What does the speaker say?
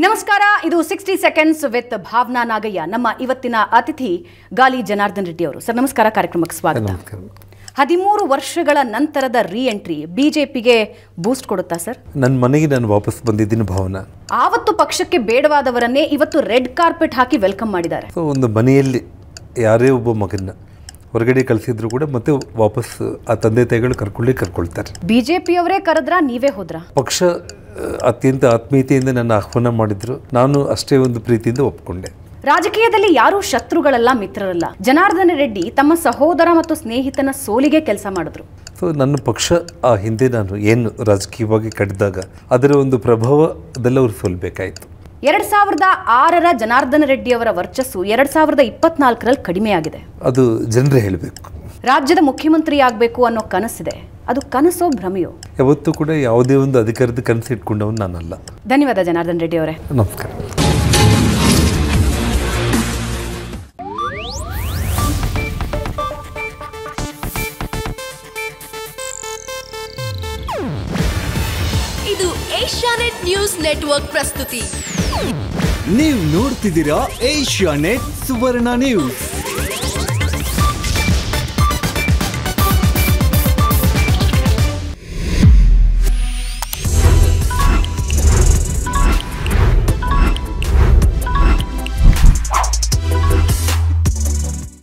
ನಮಸ್ಕಾರ ಇದು sixty seconds with Bhavana Nagaiah ನಮ್ಮ ಇವತ್ತಿನ ಅತಿಥಿ ಗಾಲಿ ಜನಾರ್ದನ್ ರೆಡ್ಡಿ ಅವರು ಸರ್ ನಮಸ್ಕಾರ ಕಾರ್ಯಕ್ರಮಕ್ಕೆ ಸ್ವಾಗತ ನಮಸ್ಕಾರ ಹದಿಮೂರು ವರ್ಷಗಳ ನಂತರದ ರೀ ಎಂಟ್ರಿ ಬಿಜೆಪಿಗೆ ಬೂಸ್ಟ್ ಕೊಡುತ್ತಾ ಸರ್ ನನ್ನ ಮನೆಗೆ ನಾನು ವಾಪಸ್ ಬಂದಿದ್ದೀನಿ ಭಾವನಾ ಆವತ್ತು ಪಕ್ಷಕ್ಕೆ ಬೇಡವಾದವರನ್ನೇ ಇವತ್ತು ರೆಡ್ ಕಾರ್ಪೆಟ್ ಹಾಕಿ ವೆಲ್ಕಮ್ ಮಾಡಿದ್ದಾರೆ ಸೊ ಒಂದು ಮನೆಯಲ್ಲಿ ಯಾರೇ ಒಬ್ಬ ಮಗನ್ನ ಹೊರಗಡೆ ಕಳಿಸಿದ್ರು ಕೂಡ ಮತ್ತೆ ವಾಪಸ್ ಆ ತಂದೆ ತಾಯಿಗಳು ಕರ್ಕೊಳ್ಳೇ ಕರ್ಕೊಳ್ತಾರೆ ಬಿಜೆಪಿಯವರೇ ಕರೆದ್ರಾ ನೀವೇ ಹೋದ್ರಾ ಪಕ್ಷ ಆ, ಅತ್ಯಂತ ಆತ್ಮೀಯತೆಯಿಂದ ನನ್ನ ಆಹ್ವಾನ ಮಾಡಿದ್ರು ನಾನು ಅಷ್ಟೇ ಒಂದು ಪ್ರೀತಿಯಿಂದ ಒಪ್ಕೊಂಡೆ ರಾಜಕೀಯದಲ್ಲಿ ಯಾರೂ ಶತ್ರುಗಳಲ್ಲ ಮಿತ್ರರಲ್ಲ ಜನಾರ್ದನ ರೆಡ್ಡಿ ತಮ್ಮ ಸಹೋದರ ಮತ್ತು ಸ್ನೇಹಿತನ ಸೋಲಿಗೆ ಕೆಲಸ ಮಾಡಿದ್ರು ಸೊ ನನ್ನ ಪಕ್ಷ ಆ ಹಿಂದೆ ನಾನು ಏನು ರಾಜಕೀಯವಾಗಿ ಕಟ್ಟಿದಾಗ ಅದರ ಒಂದು ಪ್ರಭಾವದಲ್ಲಿ ಅವ್ರು ಸೋಲ್ಬೇಕಾಯಿತು ಎರಡ್ ಸಾವಿರದ ಆರರ ಜನಾರ್ದನ ರೆಡ್ಡಿ ಅವರ ವರ್ಚಸ್ಸು ಎರಡ್ ಸಾವಿರದ ಇಪ್ಪತ್ನಾಲ್ಕರಲ್ಲಿ ಕಡಿಮೆಯಾಗಿದೆ ಅದು ಜನರೇ ಹೇಳಬೇಕು ರಾಜ್ಯದ ಮುಖ್ಯಮಂತ್ರಿ ಆಗಬೇಕು ಅನ್ನೋ ಕನಸಿದೆ ಅದು ಕನಸೋ ಭ್ರಮೆಯೋ ಯಾವತ್ತೂ ಕೂಡ ಯಾವುದೇ ಒಂದು ಅಧಿಕಾರದ ಕನಸು ಇಟ್ಕೊಂಡವನು ನಾನಲ್ಲ ಧನ್ಯವಾದ ಜನಾರ್ದನ್ ರೆಡ್ಡಿ ಅವರೇ ನಮಸ್ಕಾರ ಇದು ಏಷ್ಯಾನೆಟ್ ನ್ಯೂಸ್ ನೆಟ್ವರ್ಕ್ ಪ್ರಸ್ತುತಿ ನೀವು ನೋಡ್ತಿದ್ದೀರಾ ಏಷ್ಯಾ ನೆಟ್ ಸುವರ್ಣ ನ್ಯೂಸ್